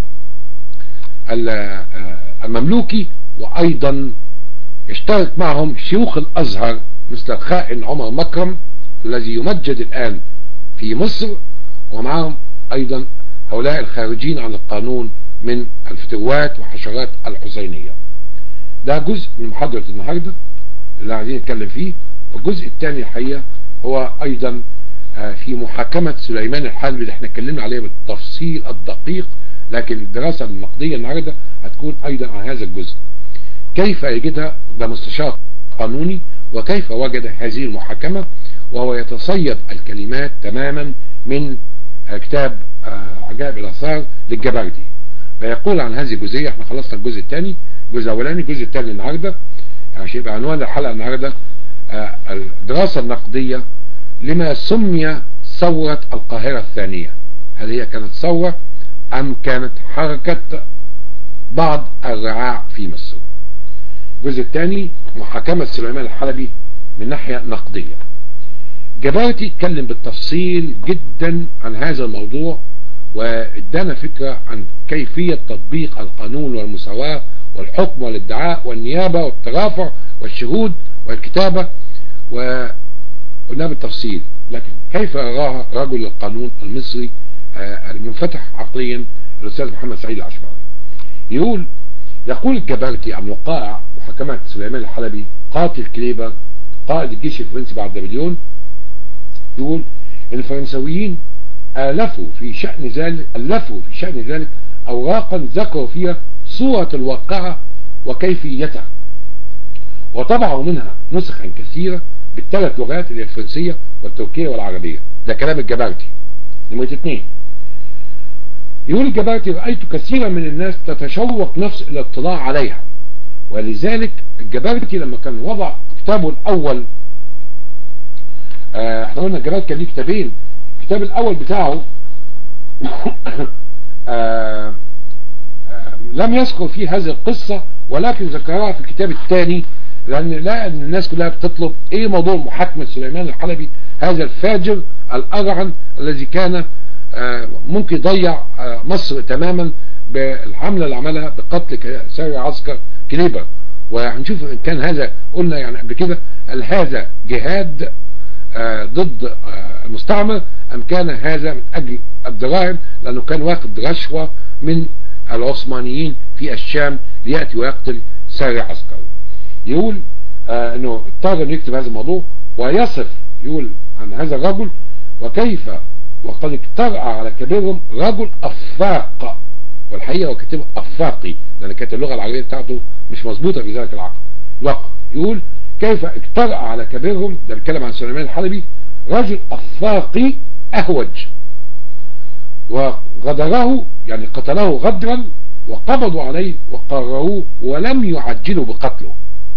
A: المملوكي وايضا يشترك معهم شيوخ الازهر مثل الخائن عمر مكرم الذي يمجد الان في مصر ومعهم ايضا هؤلاء الخارجين عن القانون من الفتوات وحشرات الحسينية ده جزء من محاضرة النهاردة اللي عايزين نتكلم فيه والجزء الثاني الحقيقة هو ايضا في محاكمة سليمان الحلبي اللي احنا اتكلمنا عليه بالتفصيل الدقيق لكن الدراسة النقدية النهاردة هتكون ايضا عن هذا الجزء كيف يجدها ده مستشار قانوني وكيف وجد هذه المحاكمة وهو يتصيد الكلمات تماما من كتاب عجائب الاثار للجبردي فيقول عن هذه الجزئية احنا خلصنا الجزء الثاني الجزء الاولاني الجزء الثاني النهاردة يعني يبقى عنوان الحلقة النهاردة الدراسة النقدية لما سمي ثورة القاهرة الثانية هل هي كانت ثورة ام كانت حركة بعض الرعاع في مصر الجزء الثاني محاكمة سليمان الحلبي من ناحية نقدية جبارتي اتكلم بالتفصيل جدا عن هذا الموضوع وادانا فكرة عن كيفية تطبيق القانون والمساواة والحكم والادعاء والنيابة والترافع والشهود والكتابة وقلنا بالتفصيل لكن كيف يراها رجل القانون المصري المنفتح عقليا الاستاذ محمد سعيد العشماوي يقول يقول الجبرتي عن وقائع محاكمة سليمان الحلبي قاتل كليبر قائد الجيش الفرنسي بعد نابليون يقول الفرنسويين ألفوا في شأن ذلك ألفوا في شأن ذلك أوراقا ذكروا فيها صورة الواقعة وكيفيتها وطبعوا منها نسخا كثيرة بالثلاث لغات اللي الفرنسية والتركية والعربية ده كلام الجبرتي نمرة اثنين يقول الجبرتي رأيت كثيرا من الناس تتشوق نفس الاطلاع عليها ولذلك الجبرتي لما كان وضع كتابه الأول احنا قلنا الجبرتي كان ليه كتابين الكتاب الأول بتاعه آآ آآ لم يذكر فيه هذه القصة ولكن ذكرها في الكتاب الثاني لأن لا أن الناس كلها بتطلب إيه موضوع محاكمة سليمان الحلبي هذا الفاجر الأرعن الذي كان ممكن يضيع مصر تماما بالحملة اللي عملها بقتل ساري عسكر كليبر وهنشوف ان كان هذا قلنا يعني قبل كده هل هذا جهاد ضد المستعمر ام كان هذا من اجل الدراهم لانه كان واخد رشوة من العثمانيين في الشام ليأتي ويقتل ساري عسكر يقول انه اضطر انه يكتب هذا الموضوع ويصف يقول عن هذا الرجل وكيف وقد اجترأ على كبيرهم رجل أفاق والحقيقة هو كاتب أفاقي لأن كانت اللغة العربية بتاعته مش مظبوطة في ذلك العقل وقت يقول كيف اجترأ على كبيرهم ده بيتكلم عن سليمان الحلبي رجل أفاقي أهوج وغدره يعني قتله غدرا وقبضوا عليه وقرروه ولم يعجلوا بقتله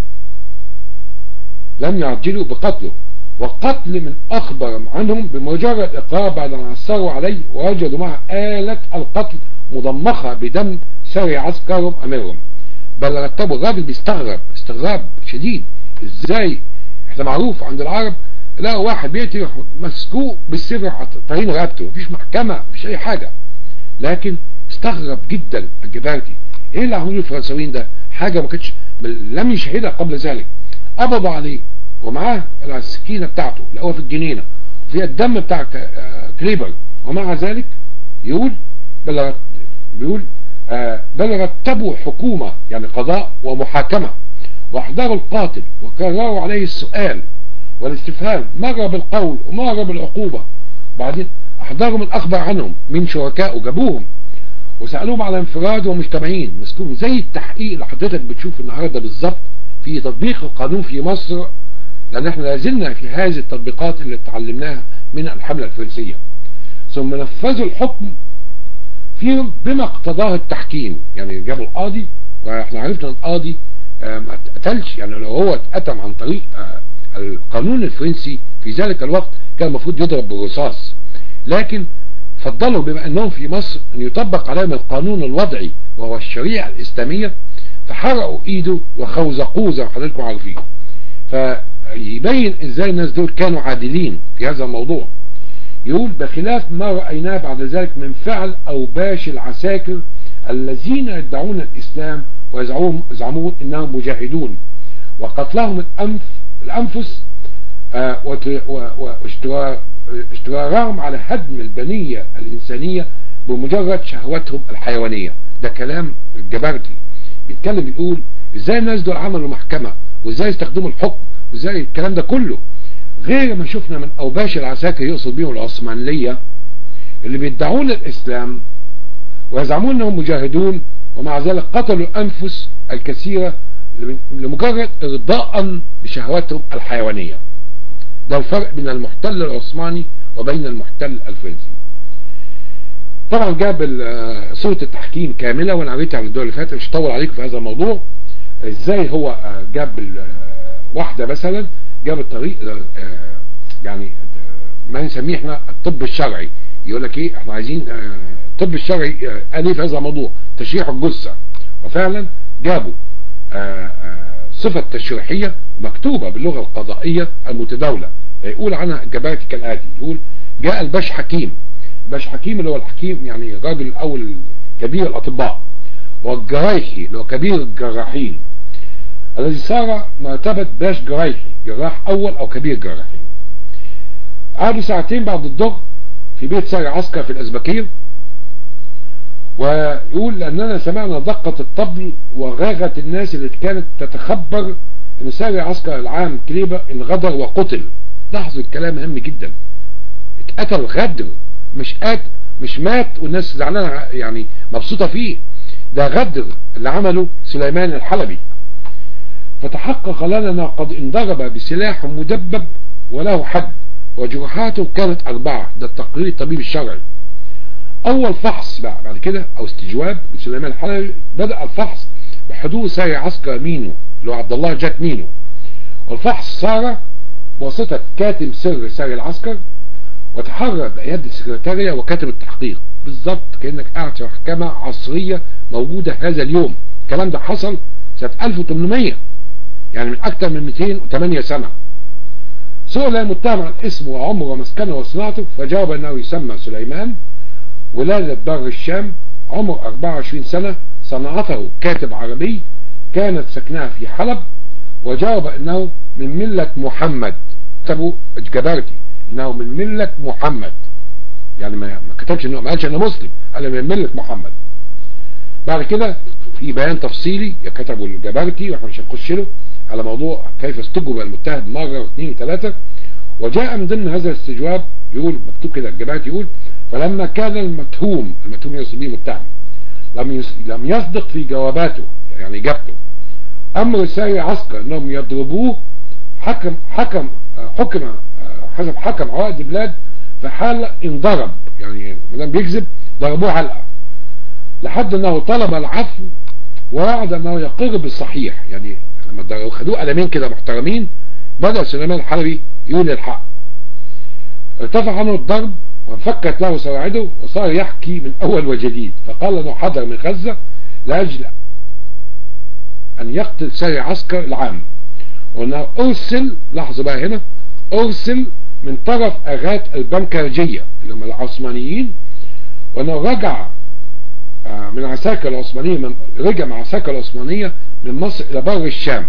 A: لم يعجلوا بقتله وقتل من أخبر عنهم بمجرد إقرار بعد أن عثروا عليه ووجدوا معه آلة القتل مضمخة بدم ساري عسكرهم أميرهم بل رتبوا الراجل بيستغرب استغراب شديد ازاي احنا معروف عند العرب لا واحد بيقتل مسكوه بالسر طرين رقبته مفيش محكمة مفيش أي حاجة لكن استغرب جدا الجبارتي ايه اللي عملوه الفرنساويين ده حاجة ما كانتش لم يشهدها قبل ذلك قبضوا عليه ومعاه السكينة بتاعته لقوها في الجنينة فيها الدم بتاع كليبر ومع ذلك يقول بل بيقول آه بل رتبوا حكومة يعني قضاء ومحاكمة واحضروا القاتل وكرروا عليه السؤال والاستفهام مرة بالقول ومرة بالعقوبة بعدين احضروا من اخبر عنهم من شركاء وجابوهم وسألوهم على انفراد ومجتمعين مسكوهم زي التحقيق اللي حضرتك بتشوف النهاردة بالظبط في تطبيق القانون في مصر لان احنا لازلنا في هذه التطبيقات اللي اتعلمناها من الحملة الفرنسية ثم نفذوا الحكم فيهم بما اقتضاه التحكيم يعني جابوا القاضي واحنا عرفنا ان القاضي ما اتقتلش يعني لو هو اتقتل عن طريق القانون الفرنسي في ذلك الوقت كان المفروض يضرب بالرصاص لكن فضلوا بما انهم في مصر ان يطبق عليهم القانون الوضعي وهو الشريعة الاسلامية فحرقوا ايده وخوزقوه زي ما حضراتكم عارفين فيبين ازاي الناس دول كانوا عادلين في هذا الموضوع يقول بخلاف ما رأيناه بعد ذلك من فعل اوباش العساكر الذين يدعون الاسلام ويزعمون انهم مجاهدون وقتلهم الانف الانفس آه واشترارهم على هدم البنية الانسانية بمجرد شهوتهم الحيوانية ده كلام الجبرتي بيتكلم بيقول ازاي الناس دول عملوا محكمة وازاي استخدموا الحكم وازاي الكلام ده كله غير ما شفنا من اوباش العساكر يقصد بيهم العثمانية اللي بيدعون الاسلام ويزعمون انهم مجاهدون ومع ذلك قتلوا الانفس الكثيرة لمجرد ارضاء بشهواتهم الحيوانية ده الفرق بين المحتل العثماني وبين المحتل الفرنسي طبعا جاب صورة التحكيم كاملة وانا قريتها على الدول اللي فاتت مش هطول عليكم في هذا الموضوع ازاي هو جاب واحدة مثلا جاب الطريق يعني ما نسميه احنا الطب الشرعي يقول لك ايه احنا عايزين الطب الشرعي قال ايه في هذا الموضوع تشريح الجثة وفعلا جابوا صفة تشريحية مكتوبة باللغة القضائية المتداولة يقول عنها الجبارتي كالآتي يقول جاء الباش حكيم باش حكيم اللي هو الحكيم يعني راجل او كبير الاطباء والجرايحي اللي هو كبير الجراحين الذي صار مرتبة باش جرايحي جراح اول او كبير جراحين قعدوا ساعتين بعد الظهر في بيت ساري عسكر في الازبكية ويقول لاننا سمعنا دقة الطبل وغاغة الناس اللي كانت تتخبر ان ساري عسكر العام كليبة انغدر وقتل لاحظوا الكلام مهم جدا اتقتل غدر مش قات مش مات والناس زعلانه يعني مبسوطه فيه ده غدر اللي عمله سليمان الحلبي فتحقق لنا انه قد انضرب بسلاح مدبب وله حد وجروحاته كانت اربعه ده التقرير الطبيب الشرعي اول فحص بقى بعد كده او استجواب لسليمان الحلبي بدا الفحص بحضور ساري عسكر مينو اللي هو عبد الله جاك مينو والفحص صار بواسطه كاتب سر ساري العسكر وتحرر بأياد السكرتارية وكاتب التحقيق بالظبط كأنك قاعد في محكمة عصرية موجودة هذا اليوم الكلام ده حصل سنة 1800 يعني من أكثر من 208 سنة سئل المتهم عن اسمه وعمره ومسكنه وصناعته فجاوب أنه يسمى سليمان ولادة دار الشام عمر 24 سنة صنعته كاتب عربي كانت سكنها في حلب وجاوب أنه من ملة محمد كتبه جبارتي انه من ملة محمد يعني ما كتبش انه ما قالش انا مسلم قال من ملة محمد بعد كده في بيان تفصيلي كتبه الجبارتي واحنا مش هنخش له على موضوع كيف استجوب المتهم مرة واثنين وثلاثة وجاء من ضمن هذا الاستجواب يقول مكتوب كده الجبارتي يقول فلما كان المتهوم المتهوم يقصد به متهم لم يس... لم يصدق في جواباته يعني اجابته امر ساري عسكر انهم يضربوه حكم حكم حكم حسب حكم عوائد بلاد في حال انضرب يعني مدام بيكذب ضربوه علقه لحد انه طلب العفو ووعد انه يقر بالصحيح يعني لما خدوه قلمين كده محترمين بدأ سليمان الحلبي يقول الحق ارتفع عنه الضرب وانفكت له سواعده وصار يحكي من اول وجديد فقال انه حضر من غزة لاجل ان يقتل ساري عسكر العام وانه ارسل لحظة بقى هنا ارسل من طرف اغات البنكرجية اللي هم العثمانيين وانه رجع من عساكر العثمانية من رجع مع عساكر العثمانية من مصر الى بر الشام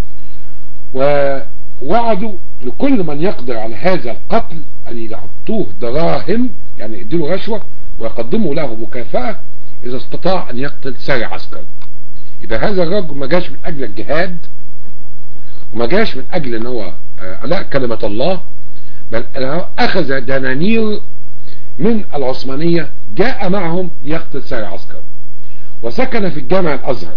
A: ووعدوا لكل من يقدر على هذا القتل ان يعطوه دراهم يعني يديله رشوة ويقدموا له مكافأة إذا استطاع أن يقتل ساري عسكر يبقى هذا الرجل ما جاش من أجل الجهاد وما جاش من أجل أن هو علاء كلمة الله بل أخذ دنانير من العثمانية جاء معهم ليقتل ساري عسكر وسكن في الجامع الأزهر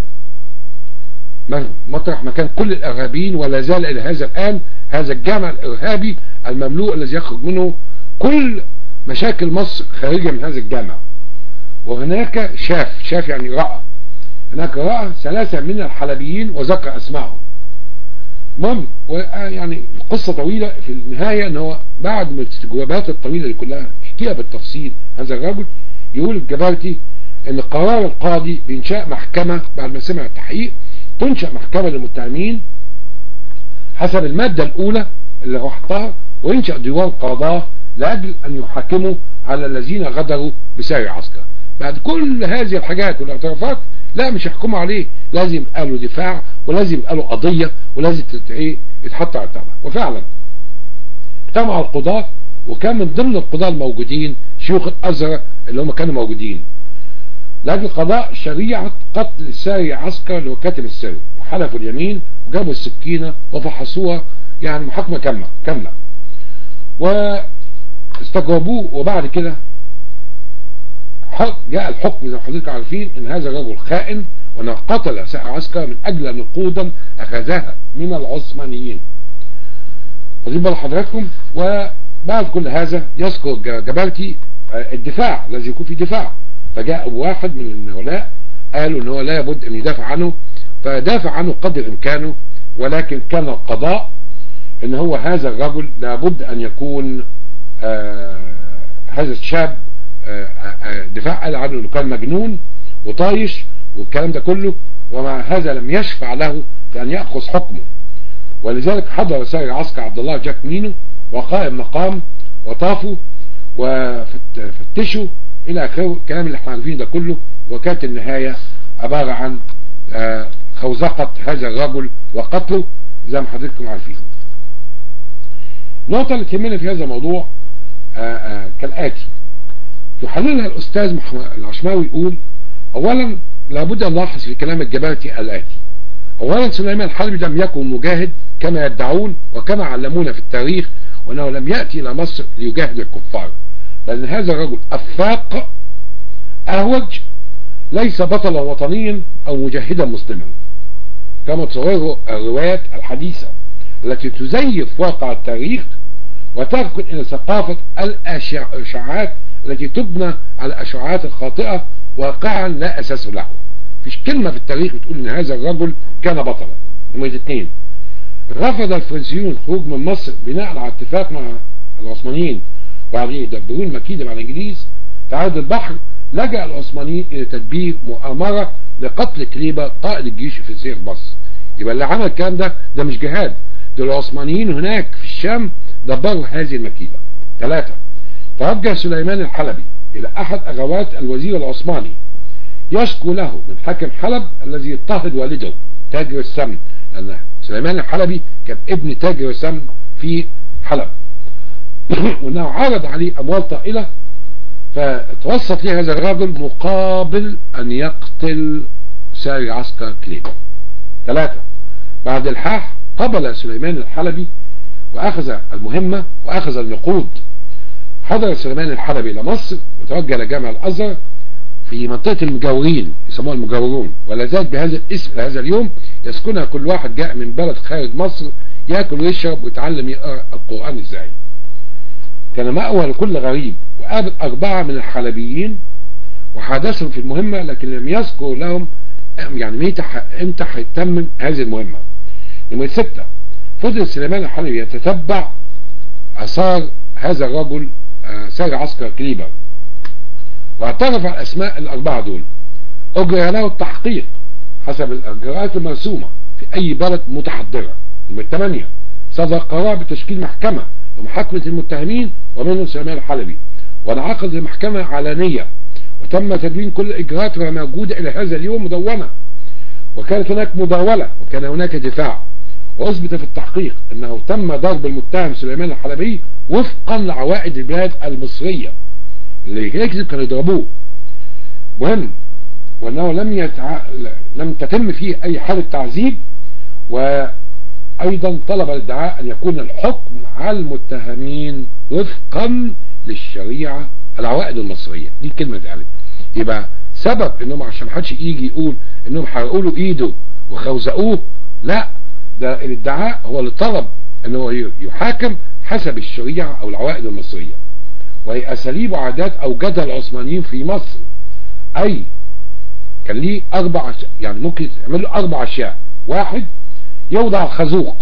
A: مطرح مكان كل الإرهابيين ولا زال إلى هذا الآن هذا الجامع الإرهابي المملوء الذي يخرج منه كل مشاكل مصر خارجة من هذا الجامع وهناك شاف شاف يعني رأى هناك رأى ثلاثة من الحلبيين وذكر أسمائهم المهم يعني القصة طويلة في النهاية ان هو بعد من الاستجوابات الطويلة دي كلها احكيها بالتفصيل هذا الرجل يقول الجبارتي ان قرار القاضي بانشاء محكمة بعد ما سمع التحقيق تنشأ محكمة للمتهمين حسب المادة الاولى اللي هو حطها وينشأ ديوان قضاء لاجل ان يحاكموا على الذين غدروا بساري عسكر بعد كل هذه الحاجات والاعترافات لا مش يحكموا عليه لازم يبقى له دفاع ولازم يبقى له قضية ولازم ايه يتحط على التابع وفعلا اجتمع القضاة وكان من ضمن القضاة الموجودين شيوخ الأزهر اللي هم كانوا موجودين لأجل قضاء شريعة قتل الساري عسكر اللي هو كاتب السر وحلفوا اليمين وجابوا السكينة وفحصوها يعني محاكمة كاملة كاملة واستجوبوه وبعد كده جاء الحكم زي ما حضرتك عارفين ان هذا الرجل خائن وانه قتل سائر عسكر من اجل نقودا اخذها من العثمانيين واخدين بال حضراتكم وبعد كل هذا يذكر جبالتي الدفاع لازم يكون في دفاع فجاء واحد من النولاء قالوا ان هو لا يبد ان يدافع عنه فدافع عنه قدر امكانه ولكن كان القضاء ان هو هذا الرجل لابد ان يكون آه هذا الشاب دفاع قال عنه انه كان مجنون وطايش والكلام ده كله ومع هذا لم يشفع له في ان يأخذ حكمه ولذلك حضر سائر عسكر عبد الله جاك مينو وقائم مقام وطافوا وفتشوا الى اخره الكلام اللي احنا عارفينه ده كله وكانت النهاية عبارة عن خوزقة هذا الرجل وقتله زي ما حضرتكم عارفين النقطة اللي تهمنا في هذا الموضوع كالآتي يحللها الأستاذ العشماوي يقول أولا لابد أن نلاحظ في كلام الجبارتي الآتي أولا سليمان الحلبي لم يكن مجاهد كما يدعون وكما علمونا في التاريخ وأنه لم يأتي إلى مصر ليجاهد الكفار لأن هذا الرجل أفاق أهوج ليس بطلا وطنيا أو مجاهدا مسلما كما تصوره الروايات الحديثة التي تزيف واقع التاريخ وتركن إلى ثقافة الأشعاعات التي تبنى على الأشعاعات الخاطئة واقعا لا أساس له فيش كلمة في التاريخ بتقول إن هذا الرجل كان بطلا نمرة اثنين رفض الفرنسيون الخروج من مصر بناء على اتفاق مع العثمانيين وعليه يدبرون مكيدة مع الإنجليز تعرض البحر لجأ العثمانيين إلى تدبير مؤامرة لقتل كليبة قائد الجيش الفرنسي في مصر يبقى اللي عمل الكلام ده ده مش جهاد دول العثمانيين هناك في الشام دبروا هذه المكيدة ثلاثة توجه سليمان الحلبي إلى أحد أغوات الوزير العثماني يشكو له من حاكم حلب الذي يضطهد والده تاجر السمن لأن سليمان الحلبي كان ابن تاجر السمن في حلب وأنه عرض عليه أموال طائلة فتوسط له هذا الرجل مقابل أن يقتل ساري عسكر كليب ثلاثة بعد الحاح قبل سليمان الحلبي وأخذ المهمة وأخذ النقود حضر سليمان الحلبي إلى مصر وتوجه إلى جامع الأزهر في منطقة المجاورين يسموها المجاورون ولا زال بهذا الاسم هذا اليوم يسكنها كل واحد جاء من بلد خارج مصر يأكل ويشرب ويتعلم يقرأ القرآن ازاي كان مأوى لكل غريب وقابل أربعة من الحلبيين وحادثهم في المهمة لكن لم يذكر لهم يعني متى امتى هيتمم هذه المهمة نمرة ستة فضل سليمان الحلبي يتتبع أثار هذا الرجل ساري عسكر كليبر واعترف على أسماء الأربعة دول أجرى له التحقيق حسب الإجراءات المرسومة في أي بلد متحضرة نمرة 8 صدر قرار بتشكيل محكمة لمحاكمة المتهمين ومنهم سليمان الحلبي وانعقد المحكمة علنية وتم تدوين كل الإجراءات وهي موجودة إلى هذا اليوم مدونة وكانت هناك مداولة وكان هناك دفاع وأثبت في التحقيق أنه تم ضرب المتهم سليمان الحلبي وفقا لعوائد البلاد المصرية اللي يكذب كانوا يضربوه مهم وأنه لم يتع... لم تتم فيه أي حالة تعذيب وأيضا طلب الادعاء أن يكون الحكم على المتهمين وفقا للشريعة العوائد المصرية دي الكلمة دي قالت يبقى سبب انهم عشان محدش يجي يقول انهم حرقوا له ايده وخوزقوه لا ده الادعاء هو اللي طلب انه يحاكم حسب الشريعة او العوائد المصرية وهي اساليب وعادات اوجدها العثمانيين في مصر اي كان ليه اربع يعني ممكن يعمل له اربع اشياء واحد يوضع الخازوق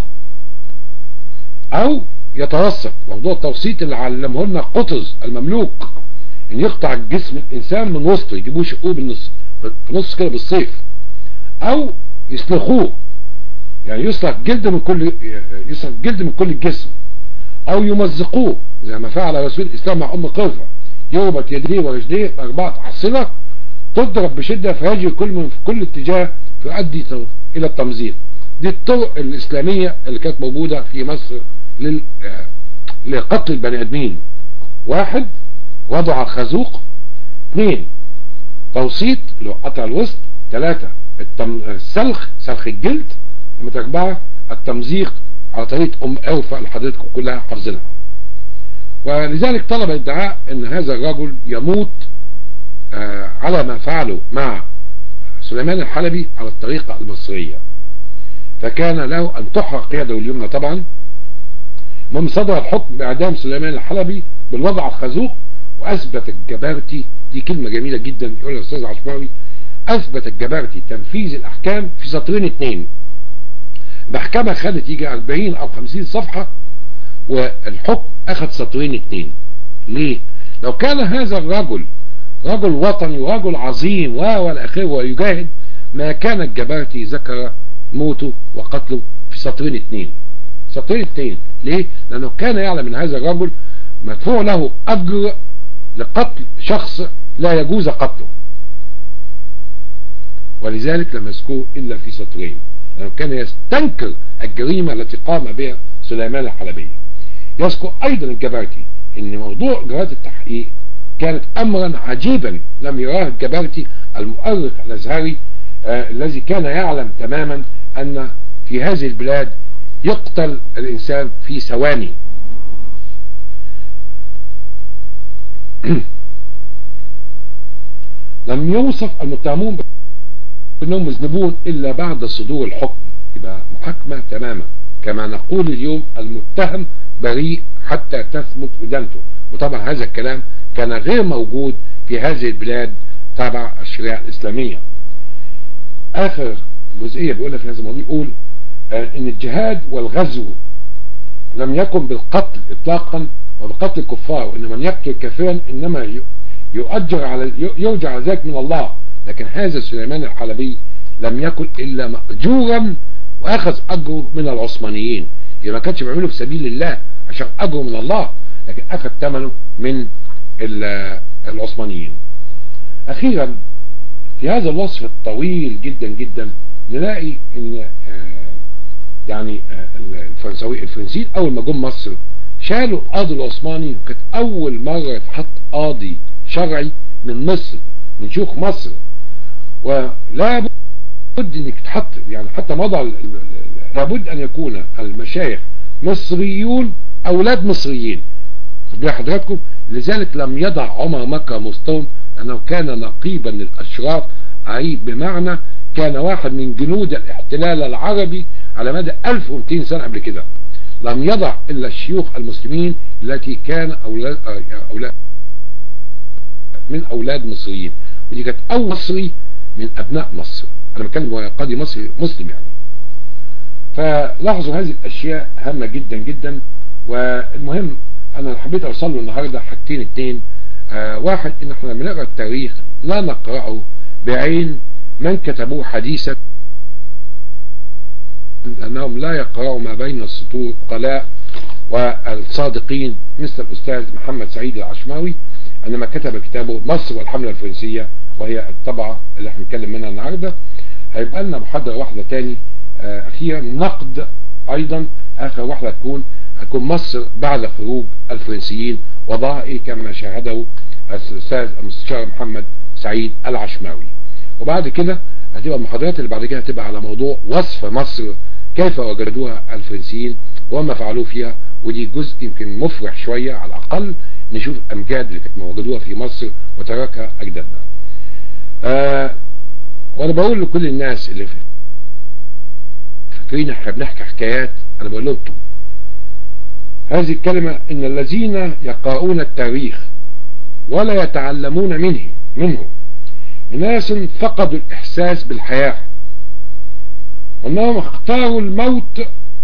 A: او يتوسط موضوع التوسيط اللي علمه لنا قطز المملوك ان يقطع جسم الانسان من وسطه يجيبوه شقوه بالنص في نص كده بالصيف او يسلخوه يعني يسلخ جلد من كل يسلخ جلد من كل الجسم او يمزقوه زي ما فعل رسول الاسلام مع ام قرفة يربط يديه ورجليه باربعة احصنة تضرب بشدة فيجري كل من في كل اتجاه فيؤدي الى التمزيق دي الطرق الاسلامية اللي كانت موجودة في مصر لل... لقتل البني ادمين واحد وضع الخازوق اثنين توسيط اللي هو قطع الوسط ثلاثة التم... السلخ سلخ الجلد أربعة التمزيق على طريقة أم أوفى اللي حضرتكم كلها حافظينها ولذلك طلب الادعاء أن هذا الرجل يموت آه على ما فعله مع سليمان الحلبي على الطريقة المصرية فكان له أن تحرق يده اليمنى طبعا المهم صدر الحكم بإعدام سليمان الحلبي بالوضع الخازوق وأثبت الجبارتي دي كلمة جميلة جدا يقولها الأستاذ عشماوي أثبت الجبارتي تنفيذ الأحكام في سطرين اتنين محكمة خدت يجي 40 أو 50 صفحة والحكم أخذ سطرين اتنين ليه؟ لو كان هذا الرجل رجل وطني ورجل عظيم والأخير ويجاهد ما كان الجبارتي ذكر موته وقتله في سطرين اتنين سطرين اتنين ليه؟ لأنه كان يعلم أن هذا الرجل مدفوع له أجر لقتل شخص لا يجوز قتله ولذلك لم يذكره إلا في سطرين لأنه كان يستنكر الجريمة التي قام بها سليمان الحلبي يذكر أيضا الجبارتي أن موضوع إجراءات التحقيق كانت أمرا عجيبا لم يراه الجبارتي المؤرخ الأزهري آه الذي كان يعلم تماما أن في هذه البلاد يقتل الإنسان في ثواني لم يوصف المتهمون بأنهم مذنبون إلا بعد صدور الحكم يبقى محاكمة تماما كما نقول اليوم المتهم بريء حتى تثبت إدانته وطبعا هذا الكلام كان غير موجود في هذه البلاد تبع الشريعة الإسلامية آخر جزئية بيقولها في هذا الموضوع يقول آه إن الجهاد والغزو لم يكن بالقتل إطلاقا وبقتل الكفار وإن من يقتل كافرا إنما يؤجر على يرجع على ذلك من الله لكن هذا سليمان الحلبي لم يكن إلا مأجورا وأخذ أجره من العثمانيين يعني ما كانش بيعمله في سبيل الله عشان أجره من الله لكن أخذ ثمنه من العثمانيين أخيرا في هذا الوصف الطويل جدا جدا نلاقي ان يعني الفرنساوي الفرنسيين اول ما جم مصر شالوا القاضي العثماني وكانت اول مرة يتحط قاضي شرعي من مصر من شيوخ مصر ولا بد انك تحط يعني حتى وضع لابد ان يكون المشايخ مصريون اولاد مصريين خد حضراتكم لذلك لم يضع عمر مكة مصطوم انه كان نقيبا للاشراف اي بمعنى كان واحد من جنود الاحتلال العربي على مدى 1200 سنة قبل كده لم يضع الا الشيوخ المسلمين التي كان اولاد, أولاد من اولاد مصريين ودي كانت اول مصري من ابناء مصر انا بتكلم قاضي مصري مسلم يعني فلاحظوا هذه الاشياء هامة جدا جدا والمهم انا حبيت اوصل له النهاردة حاجتين اتنين آه واحد ان احنا لما نقرا التاريخ لا نقرأه بعين من كتبوه حديثا لانهم لا يقرأوا ما بين السطور قلاء والصادقين مثل الاستاذ محمد سعيد العشماوي عندما كتب كتابه مصر والحملة الفرنسية وهي الطبعة اللي احنا بنتكلم منها النهاردة هيبقى لنا محاضرة واحدة تاني آه اخيرا نقد ايضا اخر واحدة تكون هتكون مصر بعد خروج الفرنسيين وضعها ايه كما شاهده الاستاذ المستشار محمد سعيد العشماوي وبعد كده هتبقى المحاضرات اللي بعد كده هتبقى على موضوع وصف مصر كيف وجدوها الفرنسيين وما فعلوا فيها ودي جزء يمكن مفرح شوية على الأقل نشوف الأمجاد اللي كانت موجودوها في مصر وتركها أجدادنا آه وأنا بقول لكل الناس اللي فاكرين احنا بنحكي حكايات أنا بقول لهم هذه الكلمة إن الذين يقرؤون التاريخ ولا يتعلمون منه منه ناس فقدوا الإحساس بالحياة وأنهم اختاروا الموت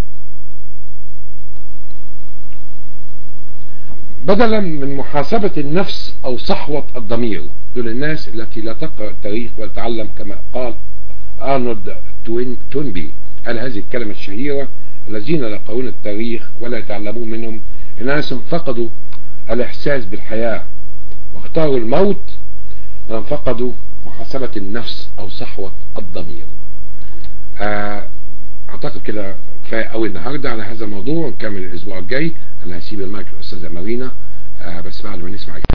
A: بدلا من محاسبة النفس أو صحوة الضمير دول الناس التي لا تقرأ التاريخ ولا تتعلم كما قال أرنولد تونبي قال هذه الكلمة الشهيرة الذين لا يقرؤون التاريخ ولا يتعلمون منهم ناس فقدوا الإحساس بالحياة واختاروا الموت لأنهم فقدوا محاسبة النفس أو صحوة الضمير أعتقد كده كفاية قوي النهاردة على هذا الموضوع ونكمل الأسبوع الجاي أنا هسيب المايك للأستاذة مارينا بس بعد ما نسمع